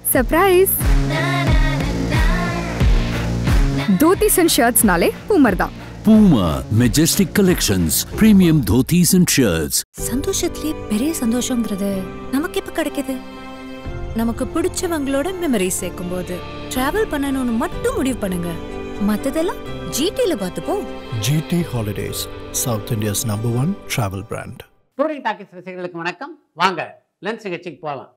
Surprise dhotis and ஷர்ட்ஸ்னாலே Puma தான் Puma Majestic Collections, premium dhotis and shirts. சந்தோஷத்திலே பெரிய சந்தோஷங்கிறது நமக்கு எப்ப கிடைக்குது நமக்கு பிடிச்சவங்களோட மெமரி சேர்க்கும் போது டிராவல் பண்ணணும்னு மட்டும் முடிவு பண்ணுங்க மத்ததெல்லாம் ஜிடில பார்த்துப்போம் GT Holidays, South India's number one travel brand. Touring talkies ரசிகர்களுக்கு வணக்கம் வாங்க லென்ஸ் நிகழ்ச்சிக்கு போகலாம்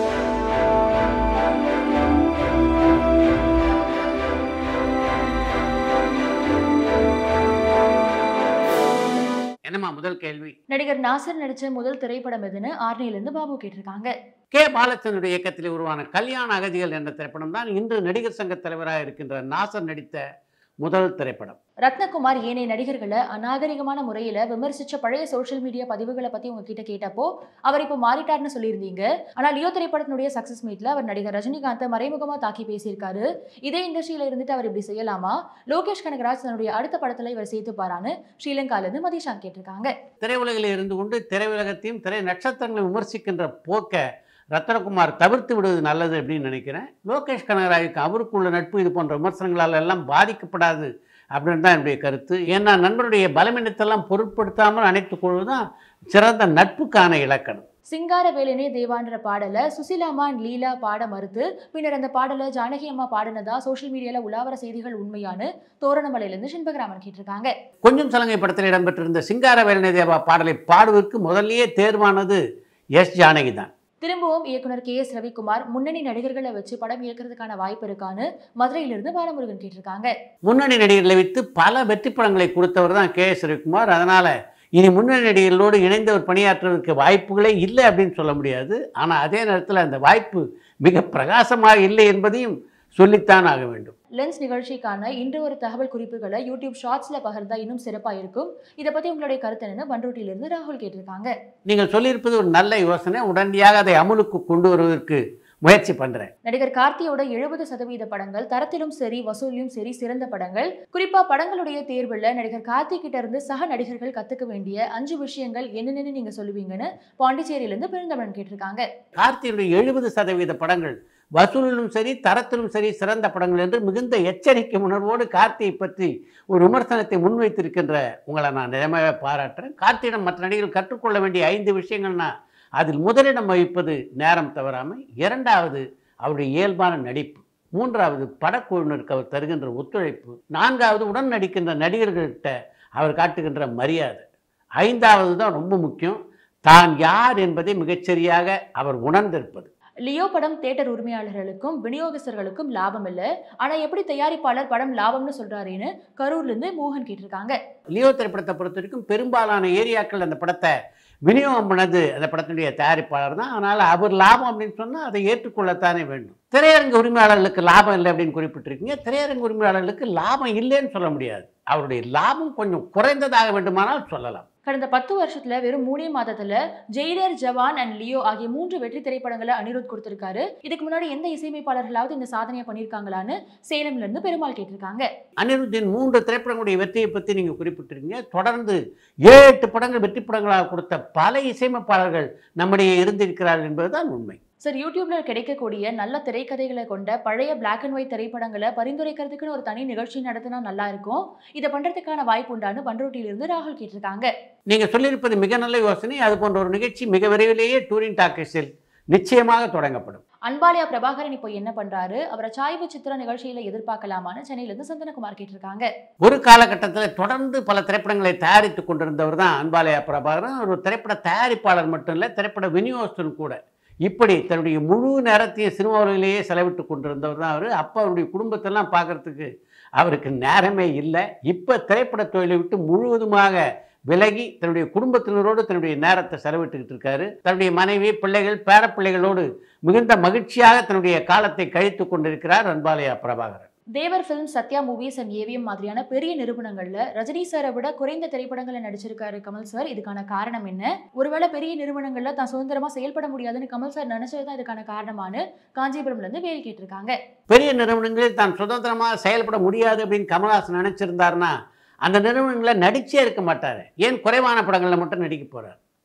என்னம்மா முதல் கேள்வி நடிகர் நாசர் நடிச்ச முதல் திரைப்படம் எதுன்னு ஆர்னியிலிருந்து பாபு கேட்டிருக்காங்க கே பாலச்சந்தருடைய இயக்கத்தில் உருவான கல்யாண அகதிகள் என்ற திரைப்படம் தான் இன்று நடிகர் சங்க தலைவராக இருக்கின்ற நாசர் நடித்த முதல் திரைப்படம் ரத்னகுமார் ஏனைய நடிகர்களை அநாகரிகமான முறையில விமர்சிச்ச பழைய சோஷியல் மீடியா பதிவுகளை பத்தி உங்ககிட்ட கேட்டப்போ அவர் இப்போ மாறிட்டார்னு சொல்லியிருந்தீங்க ஆனா லியோ திரைப்படத்தினுடைய சக்சஸ் மீட்ல அவர் நடிகர் ரஜினிகாந்தை மறைமுகமா தாக்கி பேசியிருக்காரு இதே இண்டஸ்ட்ரியில இருந்துட்டு அவர் இப்படி செய்யலாமா லோகேஷ் கனகராஜ் தன்னுடைய அடுத்த படத்துல இவர் சேர்த்துப்பாரான்னு ஸ்ரீலங்கால இருந்து மதிஷாந்த் கேட்டிருக்காங்க திரையுலகில் இருந்து கொண்டு திரையுலகத்தையும் திரை நட்சத்திரங்களை விமர்சிக்கின்ற போக்கை ரத்னகுமார் தவிர்த்து விடுவது நல்லது அப்படின்னு நினைக்கிறேன் லோகேஷ் கனகராஜுக்கு அவருக்குள்ள நட்பு இது போன்ற விமர்சனங்களால் எல்லாம் பாதிக்கப்படாது அப்படின்னு தான் என்னுடைய கருத்து ஏன்னா நண்பருடைய பலவீனத்தெல்லாம் பொருட்படுத்தாமல் அணைத்துக் கொள்வதுதான் சிறந்த நட்புக்கான இலக்கணம் சிங்கார வேலனே தேவான்ற பாடலை சுசிலாமா and லீலா பாட மறுத்து பின்னர் அந்த பாடலை ஜானகி அம்மா பாடினதா சோஷியல் மீடியால உலாவர செய்திகள் உண்மையானு தோரணமலையிலிருந்து சின்பகிராமன் கேட்டிருக்காங்க கொஞ்சம் சலங்கை படத்தில் இடம்பெற்றிருந்த சிங்கார வேலனை தேவா பாடலை பாடுவதற்கு முதல்லயே தேர்வானது எஸ் ஜானகி தான் திரும்பவும் இயக்குனர் கே எஸ் ரவிக்குமார் முன்னணி நடிகர்களை வச்சு படம் இயக்குறதுக்கான வாய்ப்பு இருக்கான்னு மதுரையிலிருந்து பாலமுருகன் கேட்டிருக்காங்க முன்னணி நடிகர்களை வைத்து பல வெற்றி படங்களை கொடுத்தவர் தான் கே எஸ் ரவிக்குமார் அதனால் இனி முன்னணி நடிகர்களோடு இணைந்தவர் பணியாற்றுவதற்கு வாய்ப்புகளே இல்லை அப்படின்னு சொல்ல முடியாது ஆனால் அதே நேரத்தில் அந்த வாய்ப்பு மிக பிரகாசமாக இல்லை என்பதையும் சொல்லித்தான் ஆக வேண்டும் லென்ஸ் நிகழ்ச்சிக்கான இன்று ஒரு தகவல் குறிப்புகளை யூடியூப் ஷார்ட்ஸ்ல பகிர்ந்தா இன்னும் சிறப்பா இருக்கும் இதை பத்தி உங்களுடைய கருத்து என்னன்னு பண்ருட்டியிலிருந்து ராகுல் கேட்டிருக்காங்க நீங்கள் சொல்லியிருப்பது ஒரு நல்ல யோசனை உடனடியாக அதை அமுலுக்கு கொண்டு வருவதற்கு முயற்சி பண்ணுறேன் நடிகர் கார்த்தியோட எழுபது சதவீத படங்கள் தரத்திலும் சரி வசூலிலும் சரி சிறந்த படங்கள் குறிப்பா படங்களுடைய தேர்வுல நடிகர் கார்த்தி கிட்ட இருந்து சக நடிகர்கள் கத்துக்க வேண்டிய அஞ்சு விஷயங்கள் என்னென்னு நீங்க சொல்லுவீங்கன்னு பாண்டிச்சேரியிலிருந்து பெருந்தமிழன் கேட்டிருக்காங்க கார்த்தியுடைய எழுபது சதவீத படங்கள் வசூலிலும் சரி தரத்திலும் சரி சிறந்த படங்கள் என்று மிகுந்த எச்சரிக்கை உணர்வோடு கார்த்தியை பற்றி ஒரு விமர்சனத்தை முன்வைத்திருக்கின்ற உங்களை நான் நிஜமாவே பாராட்டுறேன் கார்த்தியிடம் மற்ற நடிகர்கள் கற்றுக்கொள்ள வேண்டிய ஐந்து விஷயங்கள்னா அதில் முதலிடம் வகிப்பது நேரம் தவறாமல் இரண்டாவது அவருடைய இயல்பான நடிப்பு மூன்றாவது படக்குழுவினருக்கு அவர் தருகின்ற ஒத்துழைப்பு நான்காவது உடன் நடிக்கின்ற நடிகர்கள்கிட்ட அவர் காட்டுகின்ற மரியாதை ஐந்தாவது தான் ரொம்ப முக்கியம் தான் யார் என்பதை மிகச்சரியாக அவர் உணர்ந்திருப்பது லியோ படம் தியேட்டர் உரிமையாளர்களுக்கும் விநியோகஸ்தர்களுக்கும் லாபம் இல்ல ஆனா எப்படி தயாரிப்பாளர் படம் லாபம்னு சொல்றாருன்னு கரூர்ல இருந்து மோகன் கேட்டிருக்காங்க லியோ திரைப்படத்தை பொறுத்த வரைக்கும் பெரும்பாலான ஏரியாக்கள் அந்த படத்தை விநியோகம் பண்ணது அந்த படத்தினுடைய தயாரிப்பாளர் தான் அதனால் அவர் லாபம் அப்படின்னு சொன்னால் அதை ஏற்றுக்கொள்ளத்தானே வேண்டும் திரையரங்கு உரிமையாளர்களுக்கு லாபம் இல்லை அப்படின்னு குறிப்பிட்டிருக்கீங்க திரையரங்கு உரிமையாளர்களுக்கு லாபம் இல்லைன்னு சொல்ல முடியாது அவருடைய லாபம் கொஞ்சம் குறைந்ததாக வேண்டுமானால் சொல்லலாம் கடந்த பத்து வருஷத்துல வெறும் மூணே மாதத்துல ஜெயிலர் ஜவான் அண்ட் லியோ ஆகிய மூன்று வெற்றி திரைப்படங்களை அனிருத் கொடுத்திருக்காரு இதுக்கு முன்னாடி எந்த இசையமைப்பாளர்களாவது இந்த சாதனையை பண்ணியிருக்காங்களான்னு சேலம்ல இருந்து பெருமாள் கேட்டிருக்காங்க அனிருத்தின் மூன்று திரைப்படங்களுடைய வெற்றியை பற்றி நீங்கள் குறிப்பிட்டிருக்கீங்க தொடர்ந்து ஏழு எட்டு படங்கள் வெற்றி படங்களாக கொடுத்த பல இசையமைப்பாளர்கள் நம்முடைய இருந்திருக்கிறார்கள் என்பதுதான் உண்மை சார் யூடியூப்ல கிடைக்கக்கூடிய நல்ல திரைக்கதைகளை கொண்ட பழைய பிளாக் அண்ட் ஒயிட் திரைப்படங்களை பரிந்துரைக்கிறதுக்குன்னு ஒரு தனி நிகழ்ச்சி நடத்தினா நல்லா இருக்கும் இதை பண்றதுக்கான வாய்ப்பு உண்டான்னு பண்ருட்டியிலிருந்து ராகுல் கேட்டிருக்காங்க நீங்கள் சொல்லியிருப்பது மிக நல்ல யோசனை அது போன்ற ஒரு நிகழ்ச்சி மிக விரைவிலேயே டூரிங் டாக்கீஸில் நிச்சயமாக தொடங்கப்படும் அன்பாலயா பிரபாகரன் இப்போ என்ன பண்றாரு அவரை சாய்வு சித்திர நிகழ்ச்சியில எதிர்பார்க்கலாமான்னு சென்னையில இருந்து சந்தனகுமார் கேட்டிருக்காங்க ஒரு காலகட்டத்தில் தொடர்ந்து பல திரைப்படங்களை தயாரித்து கொண்டிருந்தவர் தான் அன்பாலயா பிரபாகரன் ஒரு திரைப்பட தயாரிப்பாளர் மட்டும் இல்லை திரைப்பட விநியோகஸ்தன் கூட இப்படி தன்னுடைய முழு நேரத்தையும் சினிமா உலகிலேயே செலவிட்டு கொண்டிருந்தவர் தான் அவர் அப்போ அவருடைய குடும்பத்தெல்லாம் பார்க்கறதுக்கு அவருக்கு நேரமே இல்லை இப்போ திரைப்பட தொழிலை விட்டு முழுவதுமாக விலகி தன்னுடைய குடும்பத்தினரோடு தன்னுடைய நேரத்தை செலவிட்டுக்கிட்டு இருக்காரு தன்னுடைய மனைவி பிள்ளைகள் பேரப்பிள்ளைகளோடு மிகுந்த மகிழ்ச்சியாக தன்னுடைய காலத்தை கழித்து கொண்டிருக்கிறார் Anbalaya Prabhakaran Devar film Sathya movies and AVM மாதிரியான பெரிய நிறுவனங்கள்ல ரஜினி சாரை விட குறைந்த திரைப்படங்களை நடிச்சிருக்காரு கமல் சார் இதுக்கான காரணம் என்ன ஒருவேளை பெரிய நிறுவனங்கள்ல தான் சுதந்திரமா செயல்பட முடியாதுன்னு கமல் சார் நினைச்சதுதான் இதுக்கான காரணமானு காஞ்சிபுரம்ல இருந்து வேல் கேட்டிருக்காங்க பெரிய நிறுவனங்களில் தான் சுதந்திரமாக செயல்பட முடியாது அப்படின்னு கமல்ஹாசன் நினச்சிருந்தாருன்னா அந்த நிறுவனங்களில் நடிச்சே இருக்க மாட்டார் ஏன் குறைவான படங்களில் மட்டும் நடிக்க போகிறார்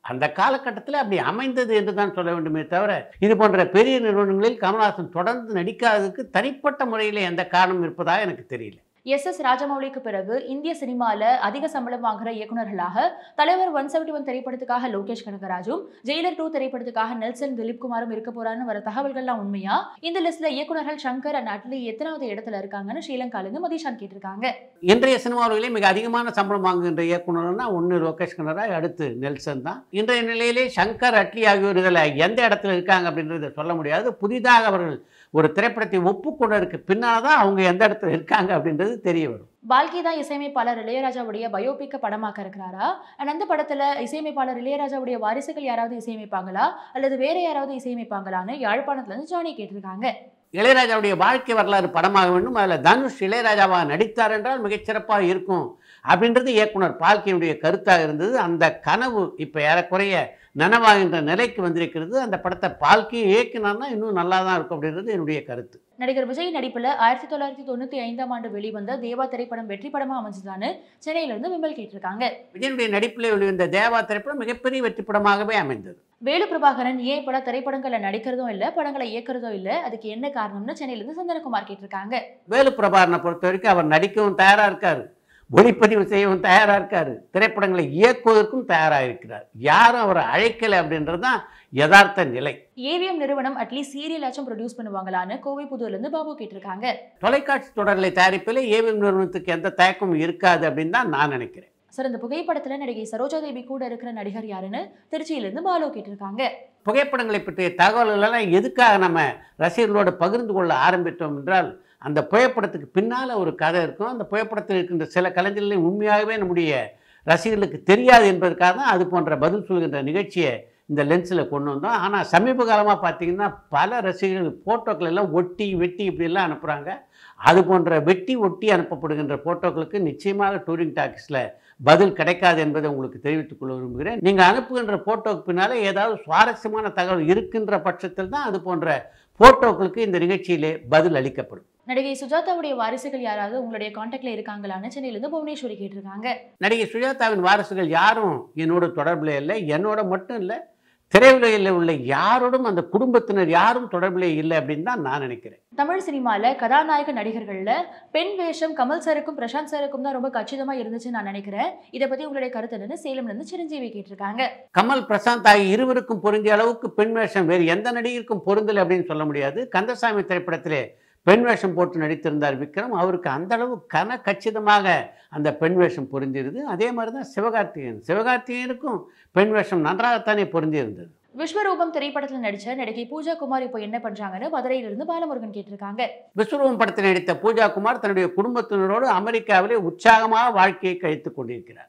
அந்த காலகட்டத்தில் அப்படி அமைந்தது என்று தான் சொல்ல வேண்டுமே தவிர இது போன்ற பெரிய நிறுவனங்களில் கமல்ஹாசன் தொடர்ந்து நடிக்காததுக்கு தனிப்பட்ட முறையில் எந்த காரணம் இருப்பதாக எனக்கு தெரியல எஸ் எஸ் ராஜமௌலிக்கு பிறகு இந்திய சினிமால அதிக சம்பளம் வாங்குற இயக்குனர்களாக தலைவர் ஒன் செவன்டி ஒன் திரைப்படத்துக்காக லோகேஷ் கனகராஜும் ஜெயிலர் டூ திரைப்படத்துக்காக நெல்சன் திலீப் குமாரும் இருக்க போறான்னு வர தகவல்கள்லாம் உண்மையா இந்த லிஸ்ட்ல இயக்குனர்கள் சங்கர் அண்ட் அட்லி எத்தனாவது இடத்துல இருக்காங்கன்னு ஸ்ரீலங்கால இருந்து மதிஷான் கேட்டிருக்காங்க இன்றைய சினிமாவிலே மிக அதிகமான சம்பளம் வாங்குகின்ற இயக்குனர்னா ஒன்று லோகேஷ் கனராய் அடுத்து நெல்சன் தான் இன்றைய நிலையிலே சங்கர் அட்லி ஆகியோர் இதில் எந்த இடத்துல இருக்காங்க அப்படின்றத சொல்ல முடியாது புதிதாக அவர்கள் ஒரு திரைப்படத்தை ஒப்புக்கொண்டதற்கு பின்னால் தான் அவங்க எந்த இடத்துல இருக்காங்க அப்படின்றது தெரிய வரும் பால்கி தான் இசையமைப்பாளர் இளையராஜாவுடைய பயோபிக்க படமாக்க இருக்கிறாரா அண்ட் அந்த படத்துல இசையமைப்பாளர் இளையராஜாவுடைய வாரிசுகள் யாராவது இசையமைப்பாங்களா அல்லது வேற யாராவது இசையமைப்பாங்களான்னு யாழ்ப்பாணத்துல இருந்து ஜானி கேட்டிருக்காங்க இளையராஜாவுடைய வாழ்க்கை வரலாறு படமாக வேண்டும் அதில் தனுஷ் இளையராஜாவாக நடித்தார் என்றால் மிகச்சிறப்பாக இருக்கும் அப்படின்றது இயக்குனர் பால்கியினுடைய கருத்தாக இருந்தது அந்த கனவு இப்போ ஏறக்குறைய நனவாகின்ற நிலைக்கு வந்திருக்கிறது அந்த படத்தை பால்கி இயக்கினார்னா இன்னும் நல்லா தான் இருக்கும் அப்படின்றது என்னுடைய கருத்து நடிகர் விஜய் நடிப்புல ஆயிரத்தி தொள்ளாயிரத்தி தொண்ணூத்தி ஐந்தாம் ஆண்டு வெளிவந்த தேவா திரைப்படம் வெற்றி படமா அமைஞ்சதான்னு சென்னையில இருந்து விமல் கேட்டிருக்காங்க விஜயனுடைய நடிப்பில் வெளிவந்த தேவா திரைப்படம் மிகப்பெரிய வெற்றி படமாகவே அமைந்தது வேலு பிரபாகரன் ஏன் இப்ப திரைப்படங்கள்ல நடிக்கிறதும் இல்ல படங்களை இயக்குறதும் இல்ல அதுக்கு என்ன காரணம்னு சென்னையில இருந்து சந்தனகுமார் கேட்டிருக்காங்க வேலு பிரபாகரனை பொறுத்த வரைக்கும் அவர் நடிக்கவும் தயாராக இருக்கார் ஒளிப்பதிவு செய்யவும் தயாராக இருக்கார் திரைப்படங்களை இயக்குவதற்கும் தயாராக இருக்கிறார் யாரும் அவரை அழைக்கலை அப்படின்றது தான் யதார்த்த நிலை ஏவிஎம் நிறுவனம் அட்லீஸ்ட் சீரியல் ஆச்சும் ப்ரொடியூஸ் பண்ணுவாங்களான்னு கோவை புதூர்ல இருந்து பாபு கேட்டிருக்காங்க தொலைக்காட்சி தொடர்களை தயாரிப்பில் ஏவிஎம் நிறுவனத்துக்கு எந்த தயக்கமும் இருக்காது அப்படின்னு தான் நான் நினைக்கிறேன் சார் இந்த புகைப்படத்துல நடிகை சரோஜா தேவி கூட இருக்கிற நடிகர் யாருன்னு திருச்சியில இருந்து பாலு கேட்டிருக்காங்க புகைப்படங்களை பற்றிய தகவல்கள் எல்லாம் எதுக்காக நம்ம ரசிகர்களோடு பகிர்ந்து கொள்ள ஆரம்பித்தோம் என்றால் அந்த புகைப்படத்துக்கு பின்னால் ஒரு கதை இருக்கும் அந்த புகைப்படத்தில் இருக்கின்ற சில கலைஞர்களை உண்மையாகவே நம்முடைய ரசிகர்களுக்கு தெரியாது என்பதற்காக தான் அது போன்ற பதில் சொல்கின்ற நிகழ்ச்சியை இந்த லென்ஸில் கொண்டு வந்தோம் ஆனால் சமீப காலமாக பார்த்தீங்கன்னா பல ரசிகர்கள் ஃபோட்டோக்கள் எல்லாம் ஒட்டி வெட்டி இப்படியெல்லாம் அனுப்புகிறாங்க அது போன்ற வெட்டி ஒட்டி அனுப்பப்படுகின்ற ஃபோட்டோக்களுக்கு நிச்சயமாக டூரிங் டாக்கீஸில் பதில் கிடைக்காது என்பதை உங்களுக்கு தெரிவித்துக் கொள்ள விரும்புகிறேன் நீங்கள் அனுப்புகின்ற ஃபோட்டோக்கு பின்னால் ஏதாவது சுவாரஸ்யமான தகவல் இருக்கின்ற பட்சத்தில் தான் அது போன்ற ஃபோட்டோக்களுக்கு இந்த நிகழ்ச்சியிலே பதில் அளிக்கப்படும் நடிகை சுஜாதாவுடைய வாரிசுகள் யாராவது உங்களுடைய காண்டாக்ட்ல இருக்காங்களான்னு சென்னையில இருந்து புவனேஸ்வரி கேட்டிருக்காங்க நடிகை சுஜாதாவின் வாரிசுகள் யாரும் என்னோட தொடர்பில் இல்லை என்னோட மட்டும் இல்லை திரையுலகில் உள்ள யாரோடும் அந்த குடும்பத்தினர் யாரும் தொடர்பிலே இல்லை அப்படின்னு தான் நான் நினைக்கிறேன் தமிழ் சினிமால கதாநாயக நடிகர்கள்ல பெண் வேஷம் கமல் சாருக்கும் பிரசாந்த் சாருக்கும் தான் ரொம்ப கச்சிதமா இருந்துச்சுன்னு நான் நினைக்கிறேன் இதை பத்தி உங்களுடைய கருத்து என்னன்னு சேலம்ல இருந்து சிரஞ்சீவி கேட்டிருக்காங்க கமல் பிரசாந்த் ஆகிய இருவருக்கும் பொருந்திய அளவுக்கு பெண் வேஷம் வேறு எந்த நடிகருக்கும் பொருந்தலை அப்படின்னு சொல்ல முடியாது கந்தசாமி திரைப்படத்திலே பெண் வேஷம் போட்டு நடித்திருந்தார் விக்ரம் அவருக்கு அந்த அளவு கன கச்சிதமாக அந்த பெண் வேஷம் பொருந்திருது அதே மாதிரி தான் சிவகார்த்திகேயன் சிவகார்த்திகேயனுக்கும் பெண் வேஷம் நன்றாகத்தானே பொருந்தியிருந்தது விஸ்வரூபம் திரைப்படத்துல நடிச்ச நடிகை பூஜா குமார் இப்போ என்ன பண்றாங்கன்னு மதுரையில இருந்து பாலமுருகன் கேட்டிருக்காங்க விஸ்வரூபம் படத்தில் நடித்த பூஜா குமார் தன்னுடைய குடும்பத்தினரோடு அமெரிக்காவிலே உற்சாகமாக வாழ்க்கையை கழித்துக் கொண்டிருக்கிறார்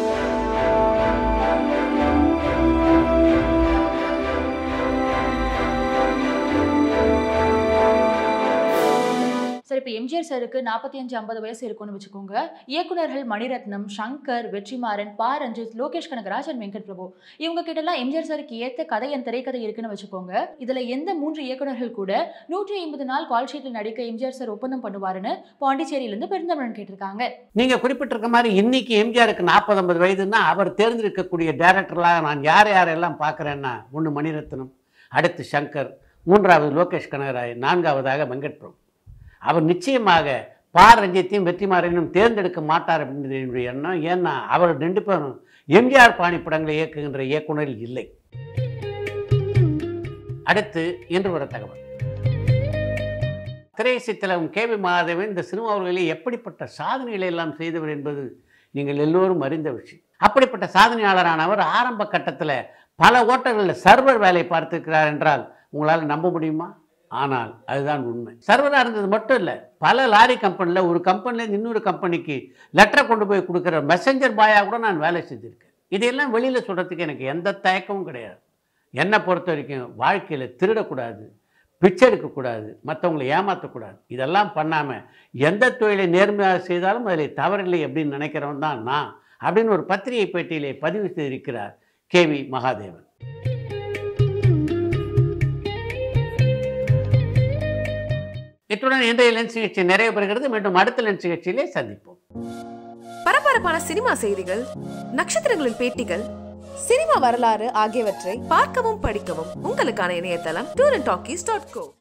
சார் இப்போ எம்ஜிஆர் சாருக்கு நாற்பத்தி அஞ்சு ஐம்பது வயசு இருக்கும்னு வச்சுக்கோங்க இயக்குனர்கள் மணிரத்னம் சங்கர் வெற்றிமாறன் பா ரஞ்சித் லோகேஷ் கனகராஜ் அண்ட் வெங்கட் பிரபு இவங்க கிட்ட எல்லாம் எம்ஜிஆர் சாருக்கு ஏத்த கதை என் திரைக்கதை இருக்குன்னு வச்சுக்கோங்க இதுல எந்த மூன்று இயக்குனர்கள் கூட நூற்றி ஐம்பது நாள் கால் ஷீட்டில் நடிக்க எம்ஜிஆர் சார் ஒப்பந்தம் பண்ணுவாருன்னு பாண்டிச்சேரியில இருந்து பெருந்தமிழன் கேட்டிருக்காங்க நீங்க குறிப்பிட்டிருக்க மாதிரி இன்னைக்கு எம்ஜிஆருக்கு நாற்பது ஐம்பது வயதுன்னா அவர் தேர்ந்தெடுக்கக்கூடிய டேரக்டர்களாக நான் யார் யாரெல்லாம் பார்க்குறேன்னா ஒன்று மணிரத்னம் அடுத்து சங்கர் மூன்றாவது லோகேஷ் கனகராய் நான்காவதாக வெங்கட் பிரபு அவர் நிச்சயமாக பா ரஞ்சித்தையும் வெற்றிமாறனையும் தேர்ந்தெடுக்க மாட்டார் அப்படின்றது என்னுடைய எண்ணம் ஏன்னா அவர் ரெண்டு பேரும் எம்ஜிஆர் பாணி படங்களை இயக்குகின்ற இயக்குனரில் இல்லை அடுத்து இன்று வர தகவல் திரையிசை திலகம் கே வி மகாதேவன் இந்த சினிமாவுகளிலே எப்படிப்பட்ட சாதனைகளை எல்லாம் செய்தவர் என்பது நீங்கள் எல்லோரும் அறிந்த விஷயம் அப்படிப்பட்ட சாதனையாளரானவர் ஆரம்ப கட்டத்தில் பல ஓட்டங்களில் சர்வர் வேலை பார்த்திருக்கிறார் என்றால் உங்களால் நம்ப முடியுமா ஆனால் அதுதான் உண்மை சர்வராக இருந்தது மட்டும் இல்லை பல லாரி கம்பெனியில் ஒரு கம்பெனிலேருந்து இன்னொரு கம்பெனிக்கு லெட்டரை கொண்டு போய் கொடுக்குற மெசஞ்சர் பாயாக கூட நான் வேலை செஞ்சுருக்கேன் இதையெல்லாம் வெளியில் சொல்கிறதுக்கு எனக்கு எந்த தயக்கமும் கிடையாது என்னை பொறுத்த வரைக்கும் வாழ்க்கையில் திருடக்கூடாது பிச்சை எடுக்கக்கூடாது மற்றவங்களை ஏமாற்றக்கூடாது இதெல்லாம் பண்ணாமல் எந்த தொழிலை நேர்மையாக செய்தாலும் அதில் தவறில்லை அப்படின்னு நினைக்கிறவன் தான் நான் அப்படின்னு ஒரு பத்திரிகை பேட்டியிலே பதிவு செய்திருக்கிறார் கே வி மகாதேவன் இத்துடன் இன்றைய லென்ஸ் நிகழ்ச்சி நிறைவு பெறுகிறது மீண்டும் அடுத்த லென்ஸ் நிகழ்ச்சியிலே சந்திப்போம் பரபரப்பான சினிமா செய்திகள் நட்சத்திரங்களின் பேட்டிகள் சினிமா வரலாறு ஆகியவற்றை பார்க்கவும் படிக்கவும் உங்களுக்கான இணையதளம் tour and talkies dot go